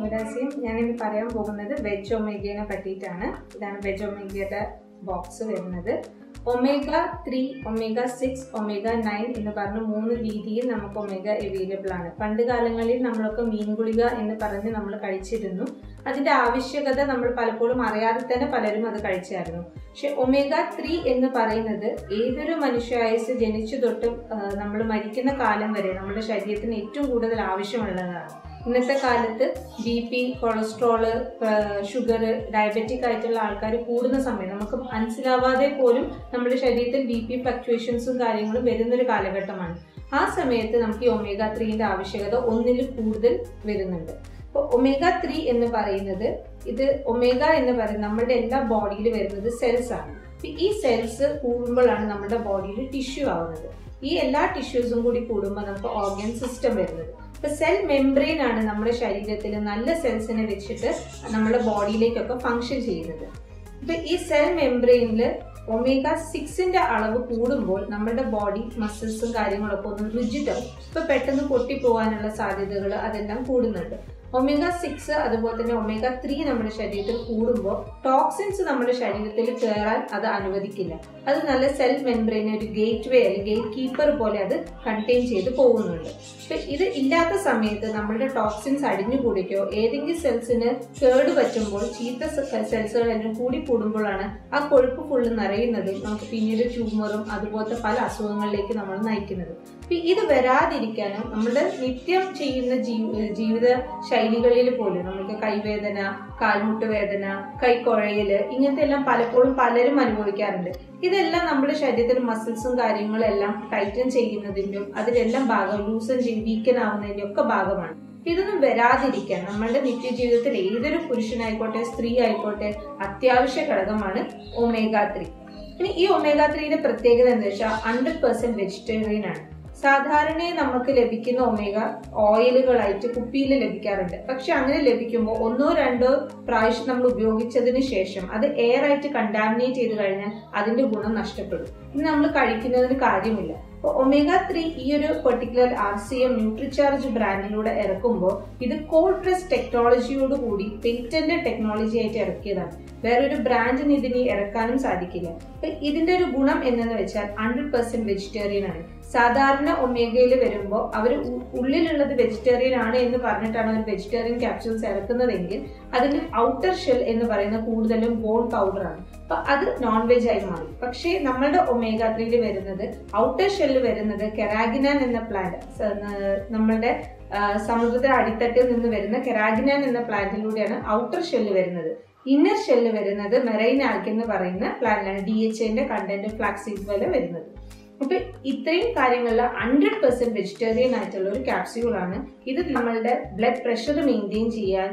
ഗുഡാസിയും ഞാനിന്ന് പറയാൻ പോകുന്നത് വെജ് ഒമേഗയെ പറ്റിയിട്ടാണ് ഇതാണ് വെജ് ഒമേഗയുടെ ബോക്സ് വരുന്നത് omega three omega six omega nine എന്ന് പറഞ്ഞ മൂന്ന് രീതിയിൽ നമുക്ക് ഒമേഗ അവൈലബിൾ ആണ് പണ്ട് കാലങ്ങളിൽ നമ്മളൊക്കെ മീൻ ഗുളിക എന്ന് പറഞ്ഞ് നമ്മൾ കഴിച്ചിരുന്നു അതിന്റെ ആവശ്യകത നമ്മൾ പലപ്പോഴും അറിയാതെ തന്നെ പലരും അത് കഴിച്ചായിരുന്നു പക്ഷെ ഒമേഗ ത്രീ എന്ന് പറയുന്നത് ഏതൊരു മനുഷ്യായുസ് ജനിച്ചു തൊട്ടും നമ്മൾ മരിക്കുന്ന കാലം വരെ നമ്മുടെ ശരീരത്തിന് ഏറ്റവും കൂടുതൽ ആവശ്യമുള്ളതാണ് ഇന്നത്തെ കാലത്ത് B P cholesterol sugar diabetic ആയിട്ടുള്ള ആൾക്കാർ കൂടുന്ന സമയം നമുക്ക് മനസ്സിലാവാതെ പോലും നമ്മുടെ ശരീരത്തിൽ ബി പി ഫ്ലക്ച്വേഷൻസും കാര്യങ്ങളും വരുന്നൊരു കാലഘട്ടമാണ് ആ സമയത്ത് നമുക്ക് ഈ ഒമേഗ ത്രീന്റെ ആവശ്യകത ഒന്നിൽ കൂടുതൽ വരുന്നുണ്ട് അപ്പോൾ ഒമേഗ ത്രീ എന്ന് പറയുന്നത് ഇത് ഒമേഗ എന്ന് പറയുന്നത് നമ്മുടെ എല്ലാ ബോഡിയിൽ വരുന്നത് സെൽസ് ആണ് ഈ സെൽസ് കൂടുമ്പോഴാണ് നമ്മുടെ ബോഡിയിൽ ടിഷ്യൂ ആവുന്നത് ഈ എല്ലാ ടിഷ്യൂസും കൂടി കൂടുമ്പോൾ നമുക്ക് ഓർഗൻ സിസ്റ്റം വരുന്നത് ഇപ്പൊ സെൽ മെംബ്രെയിൻ ആണ് നമ്മുടെ ശരീരത്തിൽ നല്ല സെൽസിനെ വെച്ചിട്ട് നമ്മുടെ ബോഡിയിലേക്കൊക്കെ ഫങ്ഷൻ ചെയ്യുന്നത് ഇപ്പൊ ഈ സെൽ മെംബ്രെയിനിൽ ഒമേഗ സിക്സിന്റെ അളവ് കൂടുമ്പോൾ നമ്മുടെ ബോഡി മസിൽസും കാര്യങ്ങളൊക്കെ ഒന്ന് റിജിഡാവും ഇപ്പൊ പെട്ടെന്ന് പൊട്ടിപ്പോവാനുള്ള സാധ്യതകൾ അതെല്ലാം കൂടുന്നുണ്ട് ഒമേഗ സിക്സ് അതുപോലെ തന്നെ ഒമേഗ ത്രീ നമ്മുടെ ശരീരത്തിൽ കൂടുമ്പോൾ ടോക്സിൻസ് നമ്മുടെ ശരീരത്തിൽ കയറാൻ അത് അനുവദിക്കില്ല അത് നല്ല സെൽ മെംബ്രെയിൻ ഒരു ഗേറ്റ് വേ അല്ലെങ്കിൽ ഗേറ്റ് കീപ്പർ പോലെ അത് കണ്ടെയ്ൻ ചെയ്ത് പോകുന്നുണ്ട് അപ്പൊ ഇത് ഇല്ലാത്ത സമയത്ത് നമ്മുടെ ടോക്സിൻസ് അടിഞ്ഞുകൂടിക്കോ ഏതെങ്കിലും സെൽസിന് കേട് പറ്റുമ്പോൾ ചീത്ത സെൽസുകൾ എല്ലാം കൂടി കൂടുമ്പോഴാണ് ആ കൊഴുപ്പ് ഫുള്ള് നിറയുന്നതും നമുക്ക് പിന്നീട് ട്യൂമറും അതുപോലത്തെ പല അസുഖങ്ങളിലേക്ക് നമ്മൾ നയിക്കുന്നത് അപ്പൊ ഇത് വരാതിരിക്കാനും നമ്മുടെ നിത്യം ചെയ്യുന്ന ജീവിത ശൈലികളിൽ പോലും നമുക്ക് കൈവേദന കാൽമുട്ട് വേദന കൈക്കുഴയല് ഇങ്ങനത്തെ എല്ലാം പലപ്പോഴും പലരും അനുഭവിക്കാറുണ്ട് ഇതെല്ലാം നമ്മുടെ ശരീരത്തിൽ മസിൽസും കാര്യങ്ങളും എല്ലാം ടൈറ്റൻ ചെയ്യുന്നതിൻ്റെയും അതിലെല്ലാം ഭാഗം ലൂസൻ ചെയ്ത് വീക്കൻ ആവുന്നതിൻ്റെ ഒക്കെ ഭാഗമാണ് ഇതൊന്നും വരാതിരിക്കാൻ നമ്മളുടെ നിത്യജീവിതത്തിൽ ഏതൊരു പുരുഷനായിക്കോട്ടെ സ്ത്രീ ആയിക്കോട്ടെ അത്യാവശ്യ ഘടകമാണ് ഒമേഗ ത്രീ ഇനി ഈ ഒമേഗ ത്രീയുടെ പ്രത്യേകത എന്താ വെച്ചാൽ ഹൺഡ്രഡ് പെർസെന്റ് വെജിറ്റേറിയൻ ആണ് സാധാരണ നമുക്ക് ലഭിക്കുന്ന ഒമേഗ ഓയിലുകളായിട്ട് കുപ്പിയിൽ ലഭിക്കാറുണ്ട് പക്ഷെ അങ്ങനെ ലഭിക്കുമ്പോൾ ഒന്നോ രണ്ടോ പ്രാവശ്യം നമ്മൾ ഉപയോഗിച്ചതിന് ശേഷം അത് എയർ ആയിട്ട് കണ്ടാമിനേറ്റ് ചെയ്ത് കഴിഞ്ഞാൽ അതിന്റെ ഗുണം നഷ്ടപ്പെടും ഇത് നമ്മൾ കഴിക്കുന്നതിന് കാര്യമില്ല അപ്പോൾ ഒമേഗ ത്രീ ഈ ഒരു particular R C M Nutricharge ബ്രാൻഡിലൂടെ ഇറക്കുമ്പോൾ ഇത് കോൾഡ് പ്രസ് ടെക്നോളജിയോട് കൂടി പേറ്റന്റ് ടെക്നോളജി ആയിട്ട് ഇറക്കിയതാണ് വേറൊരു ബ്രാൻഡിന് ഇതിന് ഇറക്കാനും സാധിക്കില്ല അപ്പൊ ഇതിന്റെ ഒരു ഗുണം എന്നു വെച്ചാൽ ഹൺഡ്രഡ് പെർസെന്റ് വെജിറ്റേറിയൻ ആണ് സാധാരണ ഒമേഗയിൽ വരുമ്പോൾ അവർ ഉള്ളിലുള്ളത് വെജിറ്റേറിയൻ ആണ് എന്ന് പറഞ്ഞിട്ടാണ് ഒരു വെജിറ്റേറിയൻ ക്യാപ്സ്യൂൾസ് ഇറക്കുന്നതെങ്കിൽ അതിന്റെ ഔട്ടർ ഷെൽ എന്ന് പറയുന്ന കൂടുതലും ബോൺ പൗഡർ ആണ് അപ്പൊ അത് നോൺ വെജ് ആയി മാറി പക്ഷേ നമ്മളുടെ ഒമേഗ ത്രീയിൽ വരുന്നത് ഔട്ടർ ഷെല്ല് വരുന്നത് കെറാഗിനാൻ എന്ന പ്ലാന്റ് നമ്മളുടെ സമുദ്രത്തിന്റെ അടിത്തട്ടിൽ നിന്ന് വരുന്ന കെറാഗിനാൻ എന്ന പ്ലാന്റിലൂടെയാണ് ഔട്ടർ ഷെല്ല് വരുന്നത് ഇന്നർ ഷെല്ല് വരുന്നത് മെറൈൻ ആൽക്ക് എന്ന് പറയുന്ന പ്ലാന്റിലാണ് ഡി എച്ച് എന്റെ കണ്ടന്റ് ഫ്ലാക്സീഡ് പോലെ വരുന്നത് അപ്പൊ ഇത്രയും കാര്യങ്ങളിൽ ഹൺഡ്രഡ് പെർസെന്റ് വെജിറ്റേറിയൻ ആയിട്ടുള്ള ഒരു ക്യാപ്സ്യൂൾ ആണ് ഇത് നമ്മളുടെ ബ്ലഡ് പ്രഷർ മെയിൻറ്റെയിൻ ചെയ്യാൻ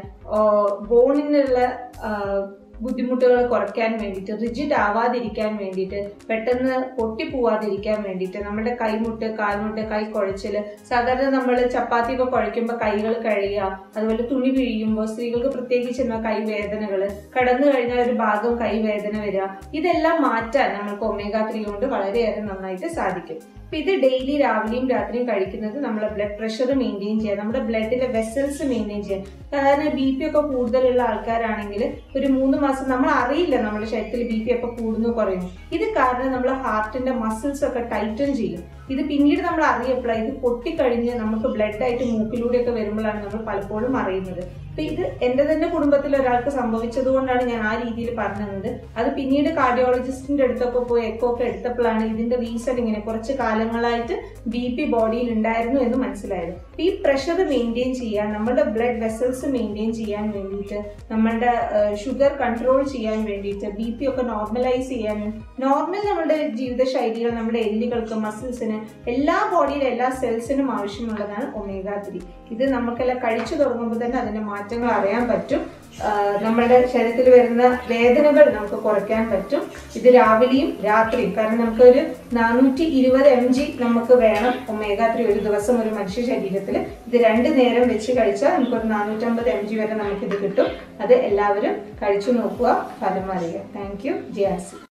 ബോണിനുള്ള ബുദ്ധിമുട്ടുകൾ കുറയ്ക്കാൻ വേണ്ടിയിട്ട് റിജിഡ് ആവാതിരിക്കാൻ വേണ്ടിയിട്ട് പെട്ടെന്ന് പൊട്ടിപ്പോവാതിരിക്കാൻ വേണ്ടിയിട്ട് നമ്മുടെ കൈമുട്ട് കാൽമുട്ട് കൈ കുഴച്ചിൽ സാധാരണ നമ്മൾ ചപ്പാത്തി ഒക്കെ കുഴയ്ക്കുമ്പോൾ കൈകൾ കഴിയുക അതുപോലെ തുണി പിഴിയുമ്പോൾ സ്ത്രീകൾക്ക് പ്രത്യേകിച്ച് കൈ വേദനകൾ കടന്നു കഴിഞ്ഞാൽ ഒരു ഭാഗം കൈ വേദന വരിക ഇതെല്ലാം മാറ്റാൻ നമ്മൾക്ക് ഒമേഗ ത്രീ കൊണ്ട് വളരെയേറെ നന്നായിട്ട് സാധിക്കും അപ്പൊ ഇത് ഡെയിലി രാവിലെയും രാത്രിയും കഴിക്കുന്നത് നമ്മളെ ബ്ലഡ് പ്രഷർ മെയിൻറ്റെയിൻ ചെയ്യാൻ നമ്മുടെ ബ്ലഡിലെ വെസൽസ് മെയിൻറ്റെയിൻ ചെയ്യാൻ സാധാരണ ബി പി ഒക്കെ കൂടുതലുള്ള ആൾക്കാരാണെങ്കിൽ ഒരു മൂന്ന് മാസം നമ്മൾ അറിയില്ല നമ്മുടെ ശരീരത്തിൽ ബി പി ഒക്കെ കൂടുന്നു കുറയുന്നു ഇത് കാരണം നമ്മുടെ ഹാർട്ടിന്റെ മസിൽസ് ഒക്കെ ടൈറ്റൻ ചെയ്യും ഇത് പിന്നീട് നമ്മൾ അറിയപ്പോഴാണ് ഇത് പൊട്ടിക്കഴിഞ്ഞ് നമുക്ക് ബ്ലഡ് ആയിട്ട് മൂക്കിലൂടെയൊക്കെ വരുമ്പോഴാണ് നമ്മൾ പലപ്പോഴും അറിയുന്നത് അപ്പൊ ഇത് എന്റെ തന്നെ കുടുംബത്തിൽ ഒരാൾക്ക് സംഭവിച്ചത് കൊണ്ടാണ് ഞാൻ ആ രീതിയിൽ പറഞ്ഞത് അത് പിന്നീട് കാർഡിയോളജിസ്റ്റിന്റെ അടുത്തൊക്കെ പോയി എക്കോ ഒക്കെ എടുത്തപ്പോഴാണ് ഇതിന്റെ റീസൺ ഇങ്ങനെ കുറച്ച് കാലങ്ങളായിട്ട് ബി പി ബോഡിയിൽ ഉണ്ടായിരുന്നു എന്ന് മനസ്സിലായത് ഈ പ്രഷർ മെയിൻറ്റെയിൻ ചെയ്യാൻ നമ്മുടെ ബ്ലഡ് വെസൽസ് മെയിൻറ്റെയിൻ ചെയ്യാൻ വേണ്ടിയിട്ട് നമ്മളുടെ ഷുഗർ കൺട്രോൾ ചെയ്യാൻ വേണ്ടിയിട്ട് ബി പി ഒക്കെ നോർമലൈസ് ചെയ്യാൻ നോർമൽ നമ്മുടെ ജീവിതശൈലികൾ നമ്മുടെ എല്ലുകൾക്ക് മസിൽസിന് എല്ലാ ബോഡിയിലെ എല്ലാ സെൽസിനും ആവശ്യമുള്ളതാണ് ഒമേഗ ത്രീ ഇത് നമുക്കെല്ലാം കഴിച്ചു തുടങ്ങുമ്പോൾ തന്നെ അതിന്റെ മാറ്റങ്ങൾ അറിയാൻ പറ്റും നമ്മുടെ ശരീരത്തിൽ വരുന്ന വേദനകൾ നമുക്ക് കുറയ്ക്കാൻ പറ്റും ഇത് രാവിലെയും രാത്രിയും കാരണം നമുക്ക് ഒരു നാനൂറ്റി ഇരുപത് എം ജി നമുക്ക് വേണം ഒമേഗ ത്രീ ഒരു ദിവസം ഒരു മനുഷ്യ ശരീരത്തിൽ ഇത് രണ്ട് നേരം വെച്ച് കഴിച്ചാൽ നമുക്കൊരു നാനൂറ്റമ്പത് എം ജി വരെ നമുക്കിത് കിട്ടും അത് എല്ലാവരും കഴിച്ചു നോക്കുക ഫലം അറിയുക താങ്ക് യു ജിയാസി